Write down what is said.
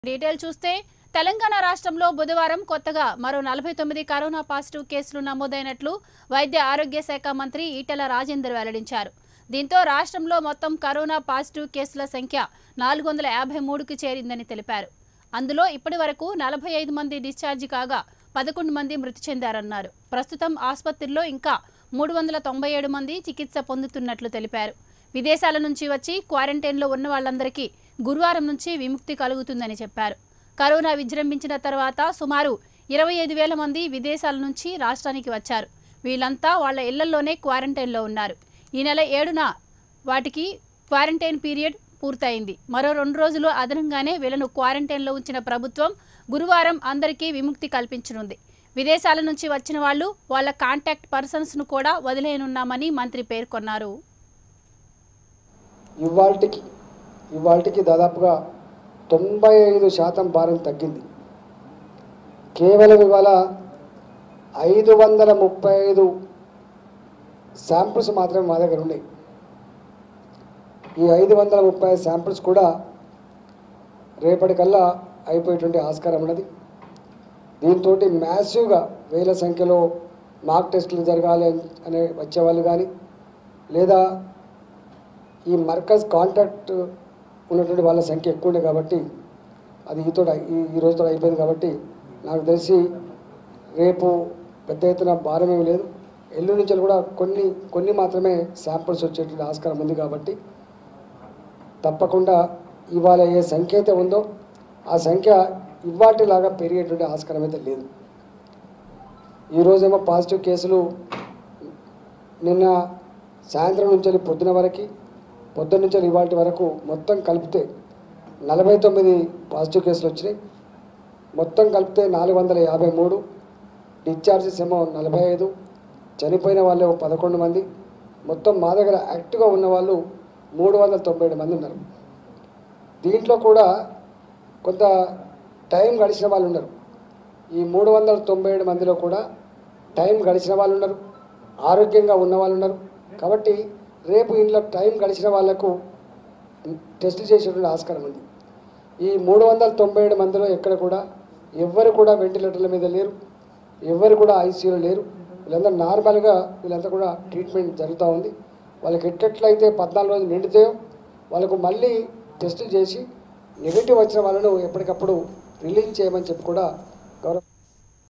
detail చూస్తే తెలంగాణ రాష్ట్రంలో బుధవారం కొత్తగా మరో నలభై తొమ్మిది కరోనా పాజిటివ్ కేసులు నమోదైనట్లు వైద్య ఆరోగ్య శాఖ మంత్రి ఈటెల రాజేందర్ వెల్లడించారు దీంతో రాష్ట్రంలో మొత్తం కరోనా పాజిటివ్ కేసుల సంఖ్య నాలుగు వందల యాభై మూడుకి చేరిందని తెలిపారు అందులో ఇప్పటి వరకు నలభై ఐదు మంది డిశ్చార్జి కాగా పదకొండు మంది మృతి చెందారన్నారు ప్రస్తుతం ఆసుపత్రిలో ఇంకా మూడు వందల తొంభై ఏడు మంది చికిత్స పొందుతున్నట్లు తెలిపారు విదేశాల నుంచి వచ్చి క్వారంటైన్లో ఉన్న వాళ్ళందరికీ గురువారం నుంచి విముక్తి కలుగుతుందని చెప్పారు కరోనా విజృంభించిన తర్వాత సుమారు ఇరవై ఐదు వేల మంది విదేశాల నుంచి రాష్ట్రానికి వచ్చారు వీళ్ళంతా వాళ్ళ ఇళ్లల్లోనే క్వారంటైన్లో ఉన్నారు ఈ నెల ఏడున వాటికి క్వారంటైన్ పీరియడ్ పూర్తయింది మరో రెండు రోజులు అదనంగానే వీళ్ళను క్వారంటైన్లో ఉంచిన ప్రభుత్వం గురువారం అందరికీ విముక్తి కల్పించనుంది విదేశాల నుంచి వచ్చిన వాళ్ళు వాళ్ళ కాంటాక్ట్ పర్సన్స్ను కూడా వదిలేయనున్నామని మంత్రి పేర్కొన్నారు ఇవాళకి ఇవాళకి దాదాపుగా తొంభై ఐదు శాతం భారం తగ్గింది కేవలం ఇవాళ ఐదు వందల ముప్పై ఐదు శాంపిల్స్ మాత్రమే మా దగ్గర ఉన్నాయి ఈ ఐదు వందల ముప్పై ఐదు శాంపిల్స్ కూడా రేపటికల్లా అయిపోయేటువంటి ఆస్కారం ఉన్నది దీంతో మ్యాసివ్గా వేల సంఖ్యలో మాక్ టెస్టులు జరగాలి అనే వచ్చేవాళ్ళు కానీ లేదా ఈ మర్కజ్ కాంటాక్ట్ ఉన్నటువంటి వాళ్ళ సంఖ్య ఎక్కువ ఉండే కాబట్టి అది ఈతో ఈ ఈ రోజుతో అయిపోయింది కాబట్టి నాకు తెలిసి రేపు పెద్ద ఎత్తున భారం ఏమీ లేదు ఎల్లుండి నుంచి కూడా కొన్ని కొన్ని మాత్రమే శాంపిల్స్ వచ్చేటువంటి ఆస్కారం ఉంది కాబట్టి తప్పకుండా ఇవాళ ఏ సంఖ్య అయితే ఉందో ఆ సంఖ్య ఇవాటిలాగా పెరిగేటువంటి ఆస్కారం అయితే లేదు ఈరోజేమో పాజిటివ్ కేసులు నిన్న సాయంత్రం నుంచి వెళ్ళి పొద్దున వరకు పొద్దున్న నుంచి ఇవాటి వరకు మొత్తం కలిపితే నలభై తొమ్మిది పాజిటివ్ కేసులు వచ్చినాయి మొత్తం కలిపితే నాలుగు వందల యాభై మూడు డిశ్చార్జెస్ ఏమో నలభై ఐదు చనిపోయిన వాళ్ళు ఏమో పదకొండు మంది మొత్తం మా దగ్గర యాక్టివ్గా ఉన్న వాళ్ళు మూడు వందల తొంభై ఏడు మంది ఉన్నారు దీంట్లో కూడా కొంత టైం గడిచిన వాళ్ళు ఉన్నారు ఈ మూడు వందల తొంభై ఏడు మందిలో కూడా టైం గడిచిన వాళ్ళు ఉన్నారు ఆరోగ్యంగా ఉన్న వాళ్ళు ఉన్నారు కాబట్టి రేపు ఇంట్లో టైం గడిచిన వాళ్ళకు టెస్ట్ చేసేటువంటి ఆస్కారం ఉంది ఈ మూడు వందల తొంభై ఏడు మందిలో ఎక్కడ కూడా ఎవ్వరు కూడా వెంటిలేటర్ల మీద లేరు ఎవ్వరు కూడా ఐసీయూలో లేరు వీళ్ళందరూ నార్మల్గా వీళ్ళంతా కూడా ట్రీట్మెంట్ జరుగుతూ ఉంది వాళ్ళకి ఎట్టెట్లయితే పద్నాలుగు రోజులు నిండితాయో వాళ్ళకు మళ్ళీ టెస్టులు చేసి నెగిటివ్ వచ్చిన వాళ్ళను ఎప్పటికప్పుడు రిలీజ్ చేయమని చెప్పి కూడా గౌరవ